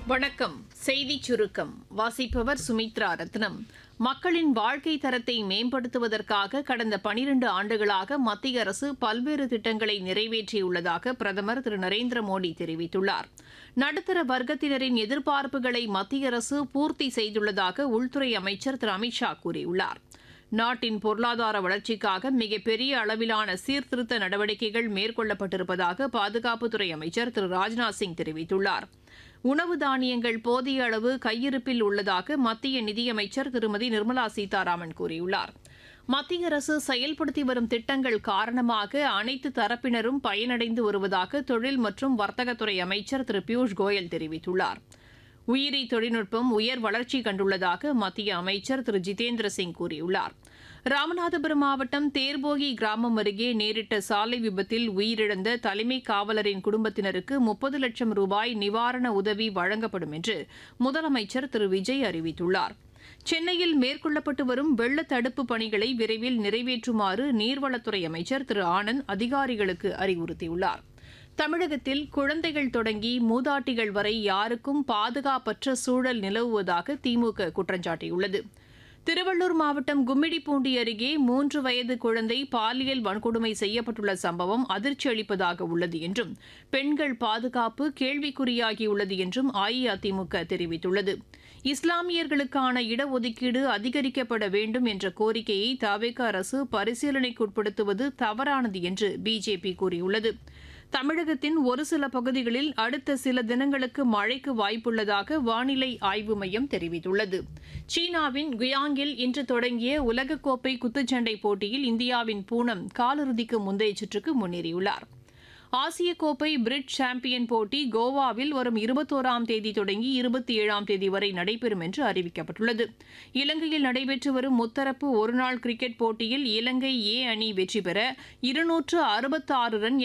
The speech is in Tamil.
வணக்கம் செய்திச் சுருக்கம் வாசிப்பவர் சுமித்ரா ரத்னம் மக்களின் வாழ்க்கை தரத்தை மேம்படுத்துவதற்காக கடந்த பனிரண்டு ஆண்டுகளாக மத்திய அரசு பல்வேறு திட்டங்களை நிறைவேற்றியுள்ளதாக பிரதமர் திரு நரேந்திர மோடி தெரிவித்துள்ளார் நடுத்தர வர்க்கத்தினரின் எதிர்பார்ப்புகளை மத்திய அரசு பூர்த்தி செய்துள்ளதாக உள்துறை அமைச்சர் திரு அமித்ஷா கூறியுள்ளார் நாட்டின் பொருளாதார வளர்ச்சிக்காக மிகப்பெரிய அளவிலான சீர்திருத்த நடவடிக்கைகள் மேற்கொள்ளப்பட்டிருப்பதாக பாதுகாப்புத்துறை அமைச்சர் திரு ராஜ்நாத் சிங் தெரிவித்துள்ளார் உணவு தானியங்கள் போதிய அளவு கையிருப்பில் உள்ளதாக மத்திய நிதியமைச்சர் திருமதி நிர்மலா சீதாராமன் கூறியுள்ளார் மத்திய அரசு செயல்படுத்தி வரும் திட்டங்கள் காரணமாக அனைத்து தரப்பினரும் பயனடைந்து வருவதாக தொழில் மற்றும் வர்த்தகத்துறை அமைச்சர் திரு பியூஷ் கோயல் தெரிவித்துள்ளார் உயிரி தொழில்நுட்பம் உயர் வளர்ச்சி கண்டுள்ளதாக மத்திய அமைச்சர் திரு ஜிதேந்திர சிங் கூறியுள்ளார் ராமநாதபுரம் மாவட்டம் தேர்போகி கிராமம் அருகே நேரிட்ட சாலை விபத்தில் உயிரிழந்த தலைமை காவலரின் குடும்பத்தினருக்கு முப்பது லட்சம் ரூபாய் நிவாரண உதவி வழங்கப்படும் என்று முதலமைச்சர் திரு விஜய் அறிவித்துள்ளார் சென்னையில் மேற்கொள்ளப்பட்டு வரும் வெள்ள தடுப்பு பணிகளை விரைவில் நிறைவேற்றுமாறு நீர்வளத்துறை அமைச்சர் திரு ஆனந்த் அதிகாரிகளுக்கு அறிவுறுத்தியுள்ளார் தமிழகத்தில் குழந்தைகள் தொடங்கி மூதாட்டிகள் வரை யாருக்கும் பாதுகாப்பற்ற சூழல் நிலவுவதாக திமுக குற்றம் சாட்டியுள்ளது திருவள்ளூர் மாவட்டம் கும்மிடிப்பூண்டி அருகே மூன்று வயது குழந்தை பாலியல் வன்கொடுமை செய்யப்பட்டுள்ள சம்பவம் அதிர்ச்சி அளிப்பதாக உள்ளது என்றும் பெண்கள் பாதுகாப்பு கேள்விக்குறியாகியுள்ளது என்றும் அஇஅதிமுக தெரிவித்துள்ளது இஸ்லாமியர்களுக்கான இடஒதுக்கீடு அதிகரிக்கப்பட வேண்டும் என்ற கோரிக்கையை தவிக அரசு பரிசீலனைக்குட்படுத்துவது தவறானது என்று பிஜேபி கூறியுள்ளது தமிழகத்தின் ஒரு சில பகுதிகளில் அடுத்த சில தினங்களுக்கு மழைக்கு வாய்ப்புள்ளதாக வானிலை ஆய்வு மையம் தெரிவித்துள்ளது சீனாவின் குயாங்கில் இன்று தொடங்கிய உலகக்கோப்பை குத்துச்சண்டை போட்டியில் இந்தியாவின் பூனம் காலிறுதிக்கு முந்தைய சுற்றுக்கு முன்னேறியுள்ளார் ஆசிய கோப்பை பிரிட் சாம்பியன் போட்டி கோவாவில் வரும் இருபத்தோராம் தேதி தொடங்கி இருபத்தி ஏழாம் தேதி வரை நடைபெறும் என்று அறிவிக்கப்பட்டுள்ளது இலங்கையில் நடைபெற்று வரும் முத்தரப்பு ஒருநாள் கிரிக்கெட் போட்டியில் இலங்கை ஏ அணி வெற்றி பெற இருநூற்று அறுபத்தாறு ரன்